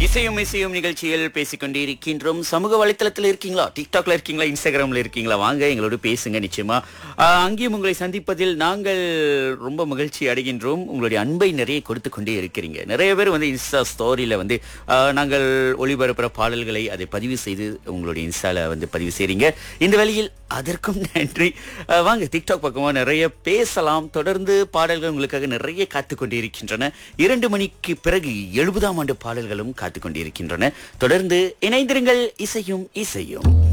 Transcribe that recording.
இசையும் இசையும் நிகழ்ச்சியில் பேசிக்கொண்டே இருக்கின்றோம் சமூக வலைத்தளத்தில் இருக்கீங்களா டிக்டாக்ல இருக்கீங்களா இன்ஸ்டாகிராம்ல இருக்கீங்களா வாங்க எங்களோட பேசுங்க நிச்சயமா ஆஹ், அங்கேயும் உங்களை சந்திப்பதில் நாங்கள் ரொம்ப மகிழ்ச்சி அடைகின்றோம் உங்களுடைய அன்பை நிறைய கொடுத்து கொண்டே இருக்கிறீங்க நிறைய பேர் வந்து இன்ஸ்டா ஸ்டோரியில வந்து ஆஹ், நாங்கள் ஒளிபரப்புற பாடல்களை அதை பதிவு செய்து உங்களுடைய இன்ஸ்டால வந்து பதிவு செய்றீங்க இந்த வழியில் அதற்கும் நன்றி ஆஹ், வாங்க டிக்டாக் பக்கமா நிறைய பேசலாம் தொடர்ந்து பாடல்கள் உங்களுக்காக நிறைய காத்து கொண்டே இருக்கின்றன இரண்டு மணிக்கு பிறகு எழுபதாம் ஆண்டு பாடல்களும் காத்து கொண்டிருக்கின்றன தொடர்ந்து இணைந்திருங்கள் இசையும் இசையும்